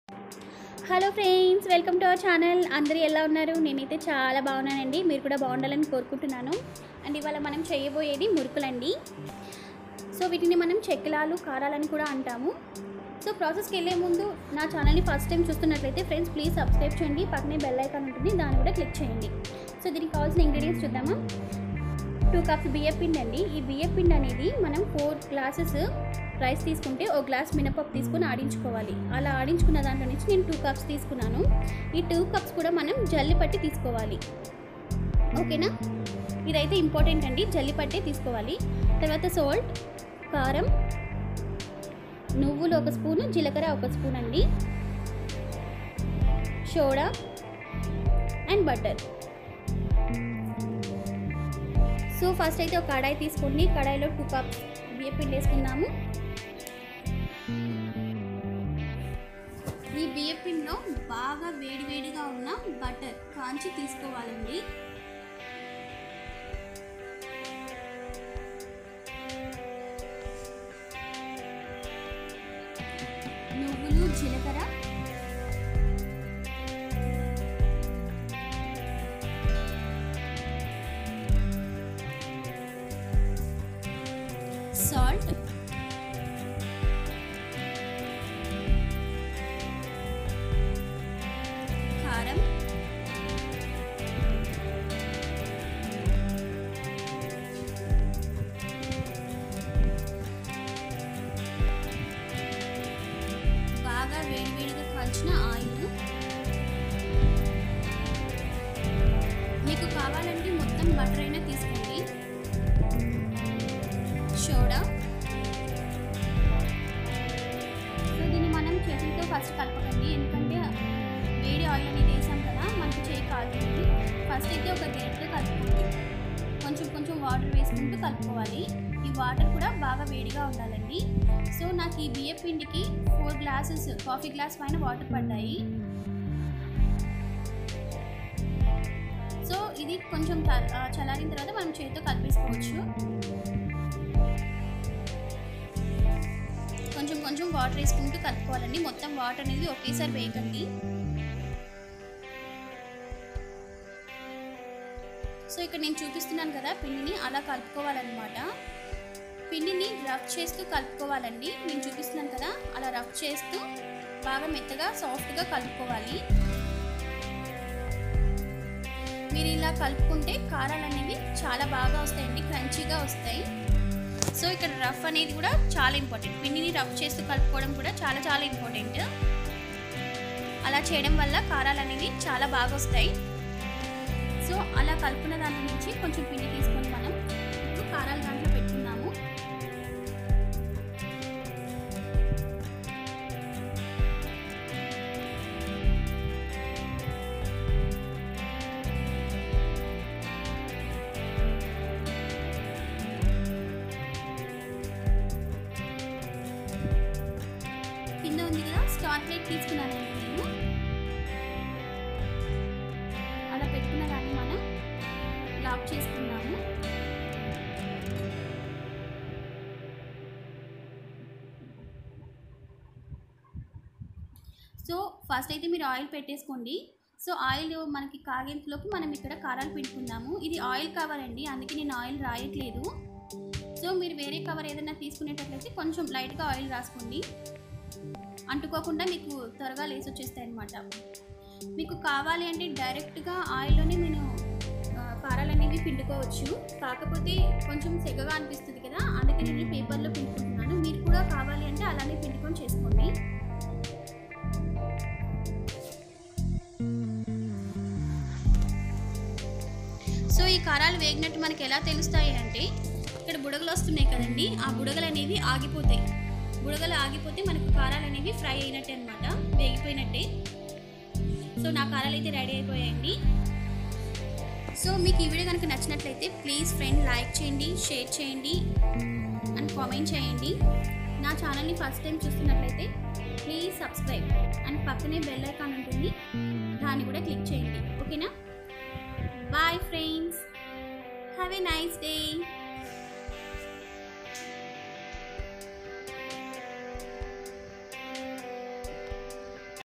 hello friends welcome to our channel అందరూ ఎలా ఉన్నారు నేనైతే చాలా బాగున్నానండి మీరు కూడా బాగుండాలని కోరుకుంటున్నాను అండ్ ఇవాళ మనం చేయబోయేది మురుకులండి సో వీటిని మనం చెక్కలాలు కారాలని కూడా అంటాము సో ప్రాసెస్కి వెళ్ళే ముందు నా ఛానల్ని ఫస్ట్ టైం చూస్తున్నట్లయితే ఫ్రెండ్స్ ప్లీజ్ సబ్స్క్రైబ్ చేయండి పక్కనే బెల్ ఐకాన్ ఉంటుంది దాన్ని కూడా క్లిక్ చేయండి సో దీనికి కావాల్సిన ఇంగ్రీడియంట్స్ చూద్దామా టూ కప్స్ బియ్యం పిండి అండి ఈ బియ్యం పిండి అనేది మనం ఫోర్ గ్లాసెస్ రైస్ తీసుకుంటే ఒక గ్లాస్ మినపప్పు తీసుకొని ఆడించుకోవాలి అలా ఆడించుకున్న దాంట్లో నుంచి నేను టూ కప్స్ తీసుకున్నాను ఈ టూ కప్స్ కూడా మనం జల్లి పట్టి తీసుకోవాలి ఓకేనా ఇదైతే ఇంపార్టెంట్ అండి జల్లి పట్టే తీసుకోవాలి తర్వాత సాల్ట్ కారం నువ్వులు ఒక స్పూను జీలకర్ర ఒక స్పూన్ అండి soda and butter so first అయితే ఒక కడాయి తీసుకోండి కడాయిలో టూ కప్స్ బియ్య పిండి వేసుకుందాము ఈ బియ్య పిండిలో బాగా వేడివేడిగా ఉన్న బటర్ కాంచి తీసుకోవాలండి నువ్వులు జీలకర్ర సాల్ట్ కారం బాగా వేడివేడిగా కాల్చిన ఆయిల్ మీకు కావాలంటే మొత్తం బటర్ అయినా తీసుకోండి సోడా సో దీన్ని మనం చేతులతో ఫస్ట్ కలపకండి ఎందుకంటే వేడి ఆయిల్ అనేది వేసాం కదా మనకి చేయి కాలుతుంది ఫస్ట్ అయితే ఒక గరిటెతో కలుపుకోండి కొంచెం కొంచెం వాటర్ వేసుకుంటూ కలుపుకోవాలి ఈ వాటర్ కూడా బాగా వేడిగా ఉండాలండి సో నాకు ఈ బియ్య పిండికి ఫోర్ గ్లాసెస్ కాఫీ గ్లాస్ పైన వాటర్ పడ్డాయి సో ఇది కొంచెం త- ఆ, చల్లారిన తర్వాత మనం చేతితో కలిపేసుకోవచ్చు కొంచెం కొంచెం వాటర్ వేసుకుంటూ కలుపుకోవాలండి మొత్తం వాటర్ అనేది ఒకేసారి వేయకండి సో ఇక్కడ నేను చూపిస్తున్నాను కదా పిండిని అలా కలుపుకోవాలన్నమాట పిండిని రఫ్ చేస్తూ కలుపుకోవాలండి నేను చూపిస్తున్నాను కదా అలా రఫ్ చేస్తూ బాగా మెత్తగా సాఫ్ట్గా కలుపుకోవాలి మీరు ఇలా కలుపుకుంటే కారాలు అనేవి చాలా బాగా వస్తాయండి క్రంచీగా వస్తాయి సో ఇక్కడ రఫ్ అనేది కూడా చాలా ఇంపార్టెంట్ పిండిని రఫ్ చేస్తూ కలుపుకోవడం కూడా చాలా చాలా ఇంపార్టెంట్ అలా చేయడం వల్ల కారాలు అనేవి చాలా బాగా వస్తాయి సో అలా కలుపుకున్న దాంట్లో నుంచి కొంచెం పిండి తీసుకొని మనం ఇప్పుడు కారాలు దాంట్లో పెట్టుకుందాము కింద ఉంది కదా స్టార్ ప్లేట్ తీసుకున్నానండి నేను అలా పెట్టుకున్న దాన్ని మనం లాక్ చేసుకుందాము సో ఫస్ట్ అయితే మీరు ఆయిల్ పెట్టేసుకోండి సో ఆయిల్ మనకి కాగేంతలోపు మనం ఇక్కడ కారాలు పిండుకుందాము ఇది ఆయిల్ కావాలండి అందుకే నేను ఆయిల్ రాయట్లేదు సో మీరు వేరే కవర్ ఏదైనా తీసుకునేటట్లయితే కొంచెం లైట్గా ఆయిల్ రాసుకోండి అంటుకోకుండా మీకు త్వరగా లేసి వచ్చేస్తాయి అనమాట మీకు కావాలి అంటే డైరెక్ట్గా ఆయిల్లోనే నేను ఆ, కారాలు అనేవి పిండుకోవచ్చు కాకపోతే కొంచెం సెగగా అనిపిస్తుంది కదా అందుకే నేను పేపర్లో పిండుకుంటున్నాను మీరు కూడా కావాలి అంటే అలానే పిండుకొని చేసుకోండి సో ఈ కారాలు వేగినట్టు మనకి ఎలా తెలుస్తాయి అంటే ఇక్కడ బుడగలు వస్తున్నాయి కదండి ఆ బుడగలు అనేవి ఆగిపోతాయి బుడగలు ఆగిపోతే మనకు కారాలు అనేవి ఫ్రై అయినట్టే అనమాట వేగిపోయినట్టే సో నా కారాలు అయితే రెడీ అయిపోయాయండి సో మీకు ఈ వీడియో కనుక నచ్చినట్లయితే ప్లీజ్ ఫ్రెండ్ లైక్ చేయండి షేర్ చేయండి అండ్ కామెంట్ చేయండి నా ఛానల్ని ఫస్ట్ టైం చూస్తున్నట్లయితే ప్లీజ్ సబ్స్క్రైబ్ అండ్ పక్కనే బెల్ ఐకాన్ ఉంటుంది దాన్ని కూడా క్లిక్ చేయండి ఓకేనా bye friends have a nice day